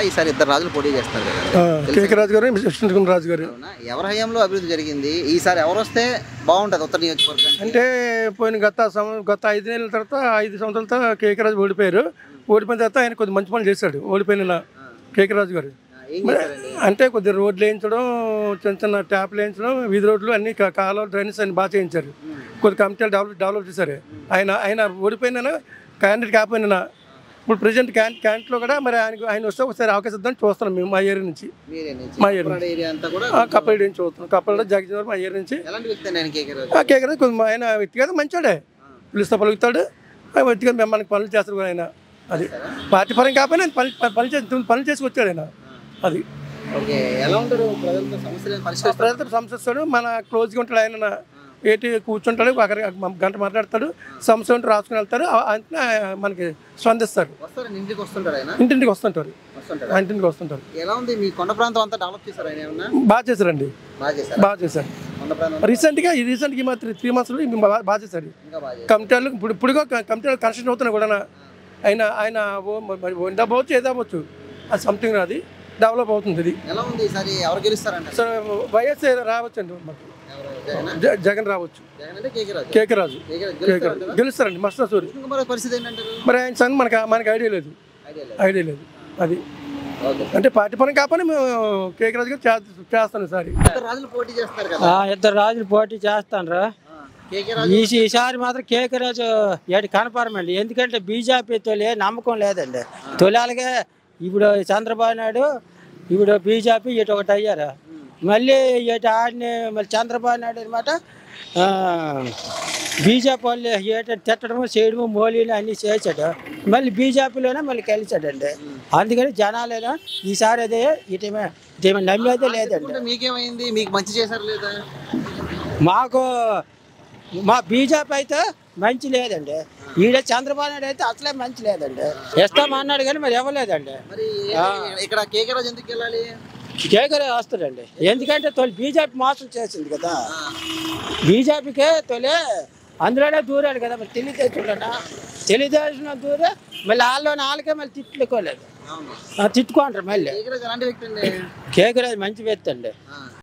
ఈసారి ఇద్దరు రాజులు పోటీ చేస్తారు కదా కేకే రాజు గారు విష్ణు రాజు గారు అవునా? ఎవరి హయాంలో అభివృద్ధి జరిగింది ఈసారి ఎవరు వస్తే బాగుంటుంది ఉత్తర నియోజకవర్గానికి అంటే పోయిన గత సం- గత ఐదు నెలల తర్వాత ఐదు సంవత్సరాల తర్వాత కేకే రాజు ఓడిపోయారు ఓడిపోయిన తర్వాత ఆయన కొద్ది మంచి పనులు చేశాడు ఓడిపోయిన కేకే రాజు గారు ఆ, ఏం చేశారండి అంటే కొద్ది రోడ్లు వేయించడం చిన్న చిన్న ట్యాప్లు వేయించడం వీధి రోడ్లు అన్ని కా- కాలువలు డ్రైనేజ్ అన్ని బాగా చేయించారు కొద్ది కమిటీలు డెవలప్ డెవలప్ చేశారు ఆయన ఆయన ఓడిపోయిన క్యాండిడేట్ కాకపోయినా ఇప్పుడు ప్రజెంట్ క్యాన్ క్యాండిడేట్లో కూడా మరి ఆయన ఆయన వస్తే ఒకసారి అవకాశం ఇద్దామని చూస్తున్నాం మేము మా ఏరియా నుంచి మీరే నుంచి మా ఏరియా ఉత్తరాడ ఏరియా అంతా కూడా కప్పల్ నుంచి చూస్తున్నాం కప్పల్ జగన్ మా ఏరియా నుంచి ఎలాంటి వ్యక్తి అండి ఆయన కేకే రాజు ఆ కేక్ అనేది కొంచెం ఆయన వ్యక్తిగత మంచోడే పిలుస్తా పలుకుతాడు ఆయన వ్యక్తిగత మేము మనకి పనులు చేస్తారు కూడా ఆయన అది పార్టీ పరం కాకపోయినా ఆయన పని పని చేసి పనులు చేసి వచ్చాడు ఆయన అది ఓకే ఎలా ఉంటారు ప్రజలతో సమస్యలను పరిష్కరిస్తారు ప్రజలతో సంస్థిస్తాడు మన క్లోజ్గా ఉంటాడు ఆయన ఏంటి కూర్చుంటాడు ఒక గంట మాట్లాడతాడు సమస్య ఉంటే రాసుకుని వెళ్తారు ఆ- ఆయన మనకి స్పందిస్తారు వస్తారు ఇంటికి వస్తుంటారు ఆయన ఇంటింటికి వస్తుంటారు వస్తుంటారు ఆ ఇంటింటికి వస్తుంటారు ఎలా ఉంది మీ కొండ ప్రాంతం అంతా డెవలప్ చేశారు ఆయన ఏమన్నా బాగా చేశారండి బాగా చేశారు బాగా చేశారు కొండ ప్రాంతం రీసెంట్గా ఈ రీసెంట్గా మా త్రీ త్రీ మంత్స్లో బాగా బాగా చేశారు ఇంకా బాగా చేశారు కమిటీలు ఇప్పుడు ఇప్పుడుగా కమిటీలు కన్స్ట్రక్షన్ అవుతున్నాయి కూడా ఆయన ఆయన ఓ మరి వంద అవ్వచ్చు ఏదో అవ్వచ్చు అది సంథింగ్ అది డెవలప్ అవుతుంది ఇది ఎలా ఉంది ఈసారి ఎవరు గెలుస్తారంట సో వైఎస్ రావచ్చు అండి మాకు ఎవరు జగన్ జ- జగన్ రావచ్చు జగన్ అంటే కేకే రాజు కేకే రాజు కేకే రాజు కేకే గెలుస్తారంటారా? గెలుస్తారండి మస్తా సూరి ఇంకా మరి పరిస్థితి ఏంటంటారు మరి ఆయన సంగతి మనకి మనకి ఐడియా లేదు ఐడియా లేదు ఐడియా లేదు అది ఓకే అంటే పార్టీ పరం కాకపోతే మేము కేకే రాజు గారు చేస్త- చేస్తాను ఈసారి ఇద్దరు రాజులు పోటీ చేస్తారు కదా ఆ, ఇద్దరు రాజులు పోటీ చేస్తాను ఆ, కేకే రాజు ఈ ఈసారి మాత్రం కేకే రాజు ఏటి కనపరమండి ఎందుకంటే బీజేపీ తొలి నమ్మకం లేదండి తొలాలగే ఇప్పుడు చంద్రబాబు నాయుడు ఇప్పుడు బీజేపీ ఇటు ఒకటి అయ్యారు మళ్ళీ ఇటు ఆడిని మళ్ళీ చంద్రబాబు నాయుడు అనమాట బీజేపీ వాళ్ళు ఏట తిట్టడము చేయడము మోలీలు అన్నీ చేశాడు మళ్ళీ బీజేపీలోనే మళ్ళీ కలిసాడండి అందుకని జనాలేనా ఈసారి అదే ఇటమే ఇటేమో నమ్మేదే లేదండి అంటే మీకేమైంది మీకు మంచి చేశారు లేదా మాకు మా బీజేపీ అయితే మంచి లేదండి ఈడ చంద్రబాబు నాయుడు అయితే అసలే మంచి లేదండి ఇస్తామన్నాడు కానీ మరి ఇవ్వలేదండి మరి ఏంటి ఇక్కడ కేకే రాజు ఎందుకు వెళ్ళాలి కేకరే వస్తాడండి ఎందుకంటే తొలి బీజేపీ మోసం చేసింది కదా బీజేపీకే తొలి అందులోనే దూరాడు కదా మరి తెలుగుదేశంలోనా తెలుగుదేశంలో దూరే మళ్ళీ వాళ్ళలోనే వాళ్ళకే మళ్ళీ తిట్టుకోలేదు అవును ఆ, తిట్టుకుంటారు మళ్ళీ కేకే రాజు ఎలాంటి వ్యక్తి అండి కేకరాజు మంచి వ్యక్తి అండి ఆ,